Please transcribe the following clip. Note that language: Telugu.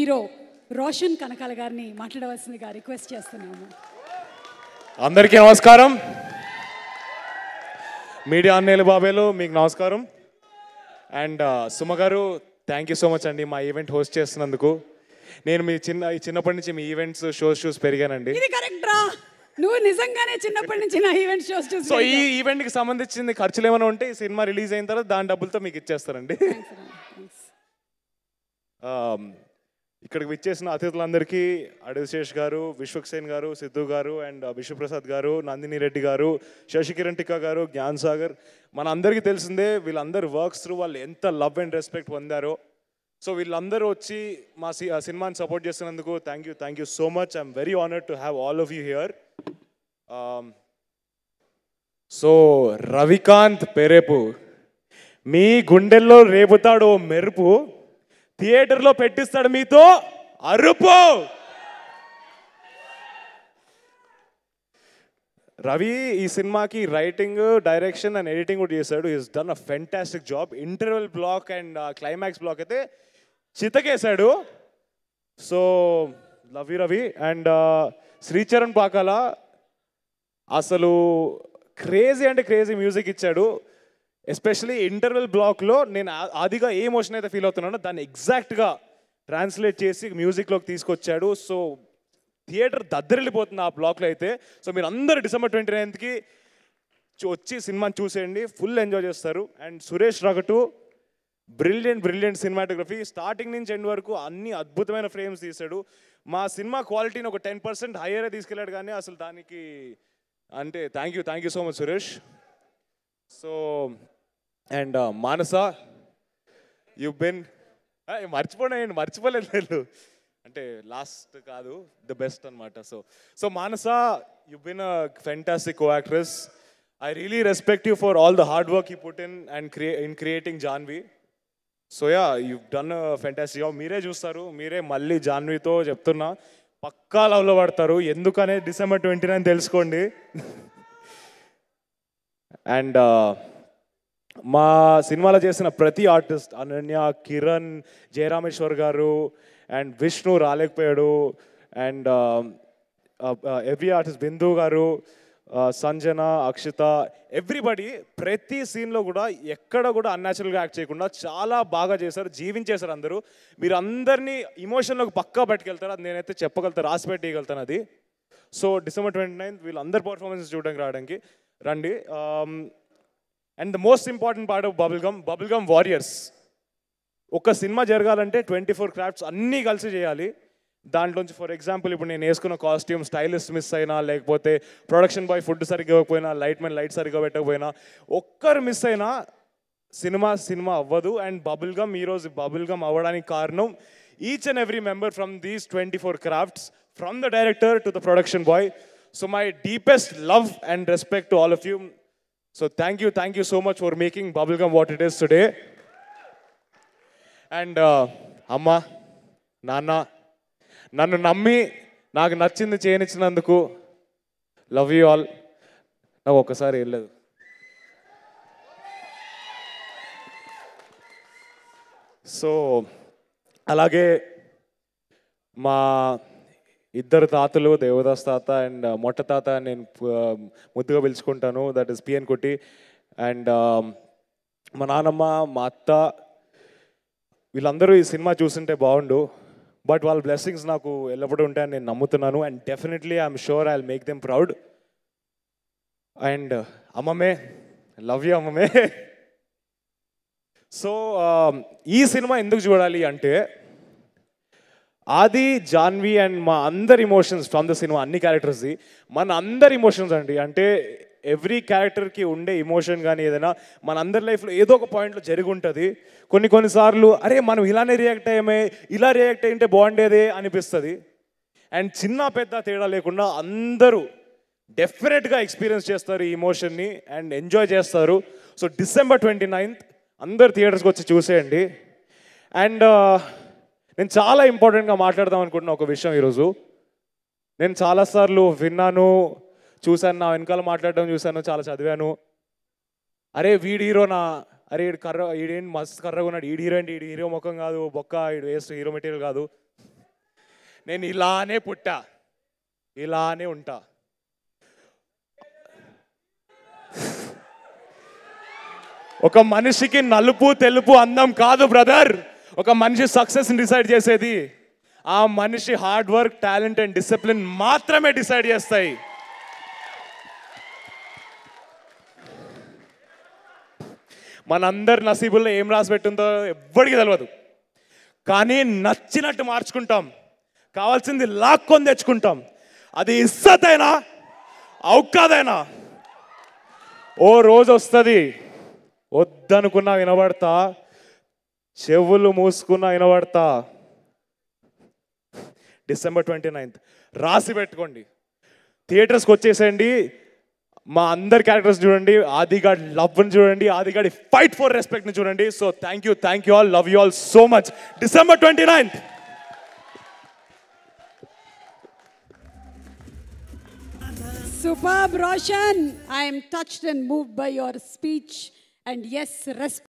హీరో రోషన్ కనకాల గారిని మాట్లాడవలసిందిగా రిక్వెస్ట్ చేస్తున్నాము అందరికీ నమస్కారం మీడియా అన్నయ్యలు బాబాయ్లు మీకు నమస్కారం అండ్ సుమ గారు థ్యాంక్ యూ సో మచ్ అండి మా ఈవెంట్ హోస్ట్ చేస్తున్నందుకు నేను మీ చిన్న ఈ చిన్నప్పటి నుంచి మీ ఈవెంట్స్ షోస్ చూసి పెరిగానండి ఇది కరెక్ట్ రా నువ్వు నిజంగానే చిన్నప్పటి నుంచి నా ఈవెంట్ షోస్ చూసి సో ఈ ఈవెంట్కి సంబంధించింది ఖర్చులు ఏమైనా ఉంటే ఈ సినిమా రిలీజ్ అయిన తర్వాత దాని డబ్బులతో మీకు ఇచ్చేస్తారండి Um, ఇక్కడికి విచ్చేసిన అతిథులందరికీ అడిశేష్ గారు విశ్వక్సేన్ గారు సిద్ధు గారు అండ్ విశ్వప్రసాద్ గారు నందిని రెడ్డి గారు శశికిరణ్ టిక్కా గారు జ్ఞాన్ సాగర్ మన అందరికీ తెలిసిందే వీళ్ళందరూ వర్క్స్ త్రూ వాళ్ళు ఎంత లవ్ అండ్ రెస్పెక్ట్ పొందారో సో వీళ్ళందరూ వచ్చి మా సి- ఆ సినిమాని సపోర్ట్ చేస్తున్నందుకు thank you thank you so much I'm very honoured to have all of you here so Ravikanth Perepu మీ గుండెల్లో రేపుతాడు ఓ మెరుపు థియేటర్లో పెట్టిస్తాడు మీతో అరుపు రవి ఈ సినిమాకి రైటింగ్ డైరెక్షన్ అండ్ ఎడిటింగ్ కూడా చేశాడు is done a fantastic job interval block and climax block అయితే చితకేశాడు so love you Ravi and Sricharan Pakala అసలు క్రేజీ అంటే క్రేజీ మ్యూజిక్ ఇచ్చాడు ఎస్పెషలీ ఇంటర్వెల్ బ్లాక్లో నేను ఆ- ఆదిగా ఏ ఎమోషన్ అయితే ఫీల్ అవుతున్నానో దాన్ని ఎగ్జాక్ట్గా ట్రాన్స్లేట్ చేసి మ్యూజిక్లోకి తీసుకొచ్చాడు సో థియేటర్ దద్దరిల్లిపోతుంది ఆ బ్లాక్లో అయితే సో మీరు అందరు డిసెంబర్ ట్వంటీ నైన్త్కి వచ్చి సినిమాని చూసేయండి ఫుల్ ఎంజాయ్ చేస్తారు and Suresh Ragutu brilliant brilliant cinematography starting నుంచి ఎండ్ వరకు అన్ని అద్భుతమైన ఫ్రేమ్స్ తీశాడు మా సినిమా క్వాలిటీని ఒక టెన్ పర్సెంట్ హయ్యరే తీసుకెళ్ళాడు కానీ అసలు దానికి అంటే thank you thank you so much Suresh so and Manasa you been మర్చిపోయినాయండి మర్చిపోలేదు నేను అంటే లాస్ట్ కాదు ద బెస్ట్ అనమాట so so Manasa you been a fantastic co actress I really respect you for all the hard work you put in and క్రియే in creating Janvi so yeah you done fantastic job మీరే చూస్తారు మీరే మళ్ళీ జాన్వీతో చెప్తున్నా పక్కా లవ్లో పడతారు ఎందుకనే డిసెంబర్ ట్వంటీ నైన్ తెలుసుకోండి అండ్ మా సినిమాలో చేసిన ప్రతి ఆర్టిస్ట్ అనన్య కిరణ్ జయరామేశ్వర్ గారు అండ్ విష్ణు రాలేకపోయాడు and every artist Bindu garu uh, Sanjana Akshita everybody ప్రతి సీన్లో కూడా ఎక్కడ కూడా అన్యాచురల్గా యాక్ట్ చేయకుండా చాలా బాగా చేశారు జీవించేశారు అందరూ మీరు అందరినీ ఇమోషన్లోకి పక్కా పట్టుకెళ్తారు అది నేనైతే చెప్పగలుగుతాను రాసి పెట్టగలుగుతాను అది సో డిసెంబర్ ట్వంటీ నైన్త్ వీళ్ళందరి పర్ఫార్మెన్స్ చూడడానికి రావడానికి రండి and the most important part of bubble gum bubble gum warriors ఒక సినిమా జరగాలంటే ట్వంటీ ఫోర్ క్రాఫ్ట్స్ అన్నీ కలిసి చేయాలి దాంట్లోంచి ఫర్ ఎగ్జాంపుల్ ఇప్పుడు నేను వేసుకున్న కాస్ట్యూమ్ స్టైలిస్ట్ మిస్ అయినా లేకపోతే ప్రొడక్షన్ బాయ్ ఫుడ్ సరిగ్గా ఇవ్వకపోయినా లైట్ మ్యాన్ లైట్ సరిగ్గా పెట్టకపోయినా ఒక్కరు మిస్ అయినా సినిమా సినిమా అవ్వదు అండ్ బబుల్ గమ్ ఈరోజు బబుల్ గమ్ అవ్వడానికి కారణం each and every member from these twenty four crafts from the director to the production boy so my deepest love and respect to all of you so thank you thank you so much for making bubble gum what it is today and అమ్మ నాన్న నన్ను నమ్మి నాకు నచ్చింది చేయనిచ్చినందుకు లవ్ యూ ఆల్ నాకు ఒక్కసారి వెళ్ళలేదు సో అలాగే మా ఇద్దరు తాతలు దేవదాస్ తాత అండ్ మొట్ట తాత నేను ఆ, ముద్దుగా పిలుచుకుంటాను that is PN Kotti and మా నాన్నమ్మ మా అత్త వీళ్ళందరూ ఈ సినిమా చూస్తుంటే బాగుండు బట్ వాళ్ళ బ్లెస్సింగ్స్ నాకు ఎల్లప్పుడూ ఉంటాయని నేను నమ్ముతున్నాను and definitely I'm sure I make them proud and అమ్మమ్మే లవ్ యూ అమ్మమ్మే సో ఈ సినిమా ఎందుకు చూడాలి అంటే ఆది జాన్వి అండ్ మా అందరి ఇమోషన్స్ ఫ్రమ్ ద సినిమా అన్ని క్యారెక్టర్స్ది మన అందరి ఇమోషన్స్ అండి అంటే ఎవ్రీ క్యారెక్టర్కి ఉండే ఇమోషన్ కానీ ఏదైనా మన అందరి లైఫ్లో ఏదో ఒక పాయింట్లో జరిగి ఉంటుంది కొన్ని కొన్నిసార్లు అరే మనం ఇలానే రియాక్ట్ అయ్యామే ఇలా రియాక్ట్ అయ్యింటే బాగుండేదే అనిపిస్తుంది అండ్ చిన్న పెద్ద తేడా లేకుండా అందరూ డెఫినెట్గా ఎక్స్పీరియన్స్ చేస్తారు ఈ ఇమోషన్ని అండ్ ఎంజాయ్ చేస్తారు సో డిసెంబర్ ట్వంటీ నైన్త్ అందరు థియేటర్స్కి వచ్చి చూసేయండి అండ్ నేను చాలా ఇంపార్టెంట్గా మాట్లాడదాం అనుకుంటున్న ఒక విషయం ఈరోజు నేను చాలాసార్లు విన్నాను చూశాను నా వెనకాల మాట్లాడడం చూశాను చాలా చదివాను అరే వీడి హీరోనా అరే ఈడు కర్ర ఈడేంటి మస్తు కర్రగా ఉన్నాడు ఈడు హీరో ఏంటి ఈడు హీరో ముఖం కాదు బొక్క ఈడు వేస్ట్ హీరో మెటీరియల్ కాదు నేను ఇలానే పుట్టా ఇలానే ఉంటా ఒక మనిషికి నలుపు తెలుపు అందం కాదు బ్రదర్ ఒక మనిషి సక్సెస్ డిసైడ్ చేసేది ఆ మనిషి hard work talent and discipline మాత్రమే డిసైడ్ చేస్తాయి మనందరి నసీబుల్లో ఏం రాసి పెట్టిందో ఎవ్వడికి తెలియదు కానీ నచ్చినట్టు మార్చుకుంటాం కావాల్సింది లాక్కొని తెచ్చుకుంటాం అది ఇස්සతైనా ఔకాదైనా ఓ రోజు వస్తుంది వద్దనుకున్నా వినబడతా చెవులు మూసుకున్నా వినబడతా డిసెంబర్ ట్వంటీ నైన్త్ రాసి పెట్టుకోండి థియేటర్స్కి వచ్చేసేయండి మా అందరి క్యారెక్టర్స్ చూడండి ఆదిగాడ్ లవ్ని చూడండి ఆదిగాడి ఫైట్ ఫర్ రెస్పెక్ట్ని చూడండి so thank you thank you all love you all so much December twenty ninth Superb, Roshan. I am touched and moved by your speech. And yes, respect.